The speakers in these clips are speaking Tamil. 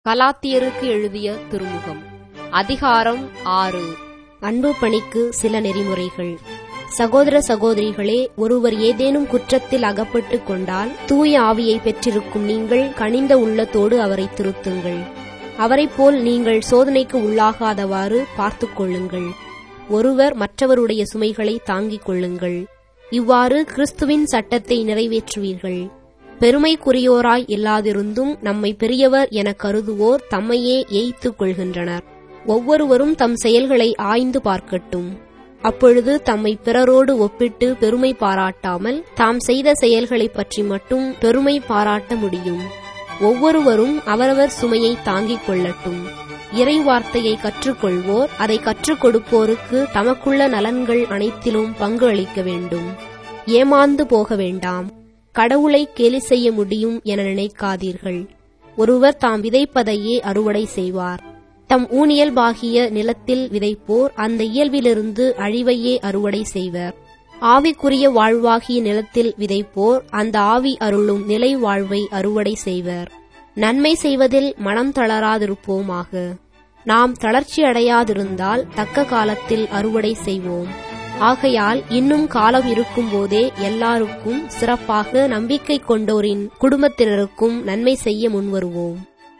கலாத்தியருக்கு எழுதிய திருமுகம் அதிகாரம் ஆறு அன்பு பணிக்கு சில நெறிமுறைகள் சகோதர சகோதரிகளே ஒருவர் ஏதேனும் குற்றத்தில் அகப்பட்டு கொண்டால் தூய ஆவியை பெற்றிருக்கும் நீங்கள் கனிந்த உள்ளத்தோடு அவரை திருத்துங்கள் அவரைப் போல் நீங்கள் சோதனைக்கு உள்ளாகாதவாறு பார்த்துக் கொள்ளுங்கள் ஒருவர் மற்றவருடைய சுமைகளை தாங்கிக் கொள்ளுங்கள் இவ்வாறு கிறிஸ்துவின் சட்டத்தை நிறைவேற்றுவீர்கள் பெருமைக்குரியோராய் இல்லாதிருந்தும் நம்மை பெரியவர் என கருதுவோர் தம்மையே ஏய்த்துக் கொள்கின்றனர் ஒவ்வொருவரும் தம் செயல்களை ஆய்ந்து பார்க்கட்டும் அப்பொழுது தம்மை பிறரோடு ஒப்பிட்டு பெருமை பாராட்டாமல் தாம் செய்த செயல்களைப் பற்றி மட்டும் பெருமை பாராட்ட முடியும் ஒவ்வொருவரும் அவரவர் சுமையை தாங்கிக் கொள்ளட்டும் இறை வார்த்தையை கற்றுக்கொள்வோர் அதை கற்றுக் கொடுப்போருக்கு தமக்குள்ள நலன்கள் அனைத்திலும் பங்கு அளிக்க வேண்டும் ஏமாந்து போக வேண்டாம் கடவுளை கேலி செய்ய முடியும் என நினைக்காதீர்கள் ஒருவர் தாம் விதைப்பதையே அறுவடை செய்வார் தம் ஊனியல்பாகிய நிலத்தில் விதைப்போர் அந்த இயல்பிலிருந்து அழிவையே அறுவடை செய்வர் ஆவிக்குரிய வாழ்வாகிய நிலத்தில் விதைப்போர் அந்த ஆவி அருளும் நிலை வாழ்வை அறுவடை செய்வர் நன்மை செய்வதில் மனம் தளராதிருப்போமாக நாம் தளர்ச்சி அடையாதிருந்தால் தக்க காலத்தில் அறுவடை செய்வோம் ஆகையால் இன்னும் காலம் இருக்கும்போதே எல்லாருக்கும் சிறப்பாக நம்பிக்கை கொண்டோரின் குடும்பத்தினருக்கும் நன்மை செய்ய முன்வருவோம்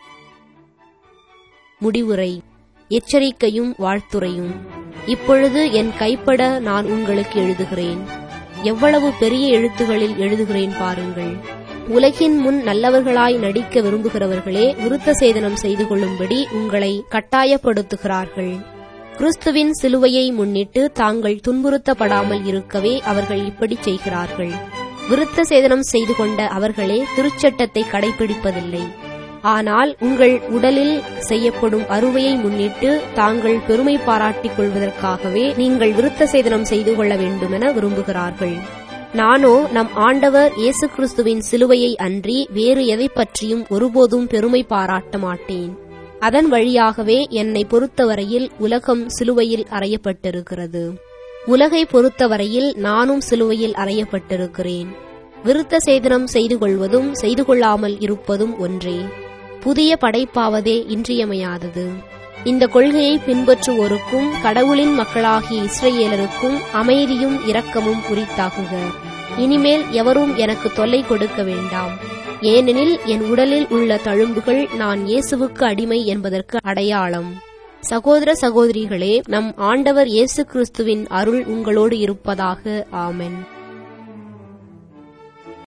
முடிவுரை எச்சரிக்கையும் வாழ்த்துரையும் இப்பொழுது என் கைப்பட நான் உங்களுக்கு எழுதுகிறேன் எவ்வளவு பெரிய எழுத்துகளில் எழுதுகிறேன் பாருங்கள் உலகின் முன் நல்லவர்களாய் நடிக்க விரும்புகிறவர்களே விருத்த சேதனம் செய்து கொள்ளும்படி உங்களை கட்டாயப்படுத்துகிறார்கள் கிறிஸ்துவின் சிலுவையை முன்னிட்டு தாங்கள் துன்புறுத்தப்படாமல் இருக்கவே அவர்கள் இப்படி செய்கிறார்கள் விருத்த சேதனம் செய்து கொண்ட அவர்களே திருச்சட்டத்தை கடைபிடிப்பதில்லை ஆனால் உங்கள் உடலில் செய்யப்படும் அறுவையை முன்னிட்டு தாங்கள் பெருமை பாராட்டிக் கொள்வதற்காகவே நீங்கள் விருத்த சேதனம் செய்து கொள்ள வேண்டுமென விரும்புகிறார்கள் நானோ நம் ஆண்டவர் இயேசு கிறிஸ்துவின் சிலுவையை அன்றி வேறு எதை பற்றியும் ஒருபோதும் பெருமை பாராட்ட மாட்டேன் அதன் வழியாகவே என்னை பொறுத்தவரையில் உலகம் சிலுவையில் அறையப்பட்டிருக்கிறது உலகை பொறுத்தவரையில் நானும் சிலுவையில் அறையப்பட்டிருக்கிறேன் விருத்த சேதனம் செய்து கொள்வதும் செய்து கொள்ளாமல் இருப்பதும் ஒன்றே புதிய படைப்பாவதே இன்றியமையாதது இந்த கொள்கையை பின்பற்றுவோருக்கும் கடவுளின் மக்களாகிய இஸ்ரேலருக்கும் அமைதியும் இரக்கமும் உரித்தாகுக இனிமேல் எவரும் எனக்கு தொல்லை கொடுக்க வேண்டாம் ஏனெனில் என் உடலில் உள்ள தழும்புகள் நான் இயேசுவுக்கு அடிமை என்பதற்கு அடையாளம் சகோதர சகோதரிகளே நம் ஆண்டவர் இயேசு கிறிஸ்துவின் அருள் உங்களோடு இருப்பதாக ஆமென்